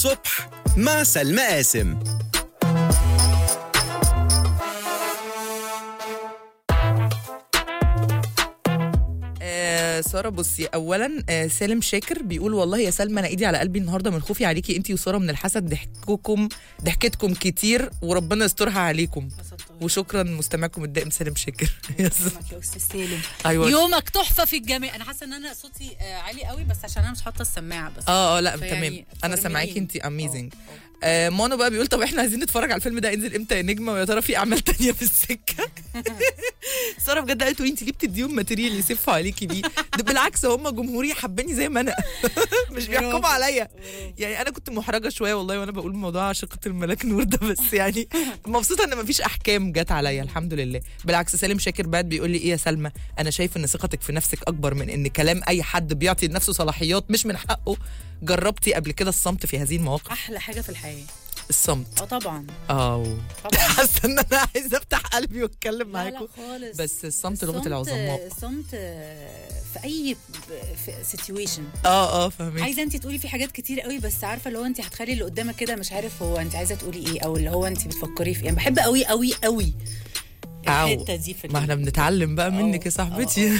الصبح مع سلمى قاسم آه ساره بصي اولا آه سالم شاكر بيقول والله يا سلمى انا ايدي على قلبي النهارده من خوفي عليكي انت وساره من الحسد ضحككم ضحكتكم كتير وربنا يسترها عليكم وشكرا مستمعكم الدائم سالم شاكر يس. يومك يا استاذ سالم ايوه يومك تحفه في الجميع انا حاسه ان انا صوتي آه، عالي قوي بس عشان انا مش حاطه السماعه بس اه اه لا فيعني تمام انا فرمي سامعاكي إيه؟ انت اميزنج آه، آه مانو بقى بيقول طب احنا عايزين نتفرج على الفيلم ده ينزل امتى يا نجمه ويا ترى في اعمال تانية في السكه ساره بجد قالت له انت ليه بتديهم ماتيريال يسفوا عليكي بيه ده بالعكس هم جمهوري حباني زي ما انا مش بيحكموا برافو. عليا يعني انا كنت محرجه شويه والله وانا بقول موضوع عشقه الملاك نور ده بس يعني مبسوطه ان مفيش احكام جت عليا الحمد لله بالعكس سالم شاكر بعد بيقول لي ايه يا سلمى انا شايف ان ثقتك في نفسك اكبر من ان كلام اي حد بيعطي لنفسه صلاحيات مش من حقه جربتي قبل كده الصمت في هذه المواقف احلى حاجه في الحياه الصمت اه طبعا اه طبعا حاسه ان انا عايزه افتح قلبي واتكلم لا لا معاكم خالص بس الصمت لغه العظماء الصمت آه، في اي سيتويشن اه اه فاهمك عايزه انت تقولي في حاجات كتير قوي بس عارفه اللي هو انت هتخلي اللي قدامك كده مش عارف هو انت عايزه تقولي ايه او اللي هو انت بتفكري في ايه أنا بحب قوي قوي قوي أو. الحته دي في ما احنا بنتعلم بقى منك يا صاحبتي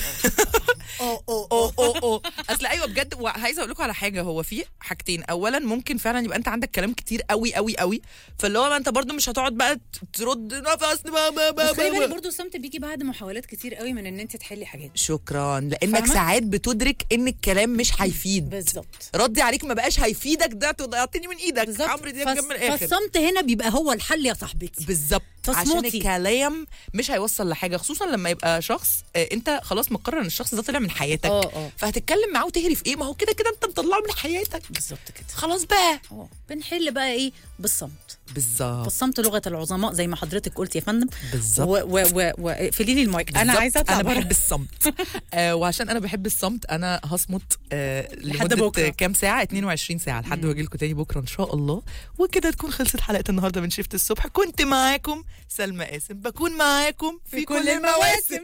اه اه اوه اوه اوه اصل ايوه بجد وعايزه اقول لكم على حاجه هو في حاجتين اولا ممكن فعلا يبقى انت عندك كلام كتير قوي قوي قوي فاللي هو ما انت برضو مش هتقعد بقى ترد نفس ما ما ما بس خلي بالك ما برضه الصمت بيجي بعد محاولات كتير قوي من ان انت تحلي حاجات شكرا لانك فاهمة؟ ساعات بتدرك ان الكلام مش هيفيد بالظبط ردي عليك ما بقاش هيفيدك ده ضيعتني من ايدك بالظبط عمرو دياب فالص- جاب من الاخر فالصمت هنا بيبقى هو الحل يا صاحبتي بالظبط عشان تصمتي. الكلام مش هيوصل لحاجه خصوصا لما يبقى شخص آه، انت خلاص مقرر ان الشخص ده طلع من حياتك اه اه فهتتكلم معاه وتهري في ايه ما هو كده كده انت مطلعه من حياتك بالظبط كده خلاص بقى اه بنحل بقى ايه بالصمت بالظبط فالصمت لغه العظماء زي ما حضرتك قلت يا فندم بالظبط و- و- و- واقفلي لي المايك انا بالظبط. عايزه اطلع انا بره. بحب الصمت آه وعشان انا بحب الصمت انا هصمت آه لحد لمده بكرة. كام ساعه 22 ساعه لحد ما اجي لكم تاني بكره ان شاء الله وكده تكون خلصت حلقه النهارده من شفت الصبح كنت معاكم سلمى قاسم بكون معاكم في, في كل كل المواسم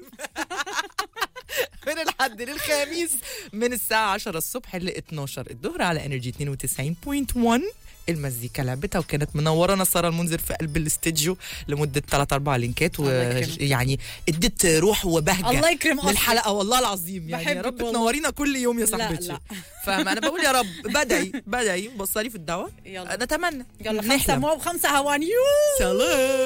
من الحد للخميس من الساعه 10 الصبح ل 12 الظهر على انرجي 92.1 المزيكا لعبتها وكانت منورانا ساره المنذر في قلب الاستديو لمده 3 4 لينكات الله يكرمك. ويعني اديت روح وبهجه الله يكرم قصدك. للحلقه والله العظيم يعني يا بحبك رب والله. تنورينا كل يوم يا لا، صاحبتي لا. فاهمه انا بقول يا رب بدعي بدعي بصلي في الدعوه يلا. نتمنى يلا خمسه نحلم. مو خمسه هوانيو سلام